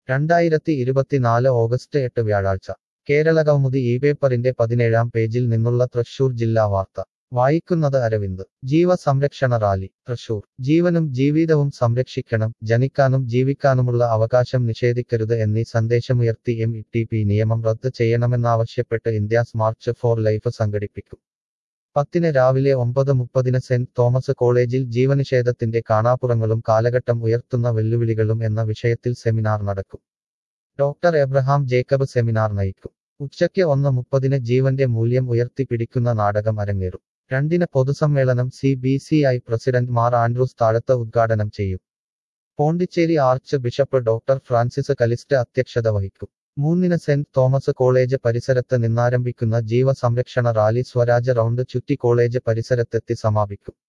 രണ്ടായിരത്തി ഇരുപത്തിനാല് ഓഗസ്റ്റ് എട്ട് വ്യാഴാഴ്ച കേരള കൗമുദി ഈ പേപ്പറിന്റെ പതിനേഴാം പേജിൽ നിന്നുള്ള തൃശൂർ ജില്ലാ വാർത്ത വായിക്കുന്നത് അരവിന്ദ് ജീവ സംരക്ഷണ റാലി തൃശൂർ ജീവനും ജീവിതവും സംരക്ഷിക്കണം ജനിക്കാനും ജീവിക്കാനുമുള്ള അവകാശം നിഷേധിക്കരുത് എന്നീ സന്ദേശമുയർത്തി എം ഇ ടി പി നിയമം റദ്ദ് ചെയ്യണമെന്നാവശ്യപ്പെട്ട് ഇന്ത്യാസ് മാർച്ച് ഫോർ ലൈഫ് സംഘടിപ്പിക്കും പത്തിന് രാവിലെ ഒമ്പത് മുപ്പതിന് സെന്റ് തോമസ് കോളേജിൽ ജീവനിഷേധത്തിന്റെ കാണാപ്പുറങ്ങളും കാലഘട്ടം ഉയർത്തുന്ന വെല്ലുവിളികളും എന്ന വിഷയത്തിൽ സെമിനാർ നടക്കും ഡോക്ടർ എബ്രഹാം ജേക്കബ് സെമിനാർ നയിക്കും ഉച്ചയ്ക്ക് ഒന്ന് മുപ്പതിന് ജീവന്റെ മൂല്യം ഉയർത്തിപ്പിടിക്കുന്ന നാടകം അരങ്ങേറും രണ്ടിന് പൊതുസമ്മേളനം C B C I president Mar Andrews Thazhath ഉദ്ഘാടനം ചെയ്യും Pondicherry archbishop doctor Francis Kalist അധ്യക്ഷത വഹിക്കും മൂന്നിന് സെന്റ് തോമസ് കോളേജ് പരിസരത്ത് നിന്നാരംഭിക്കുന്ന ജീവ സംരക്ഷണ റാലി സ്വരാജ് റൗണ്ട് ചുറ്റി കോളേജ് പരിസരത്തെത്തി സമാപിക്കും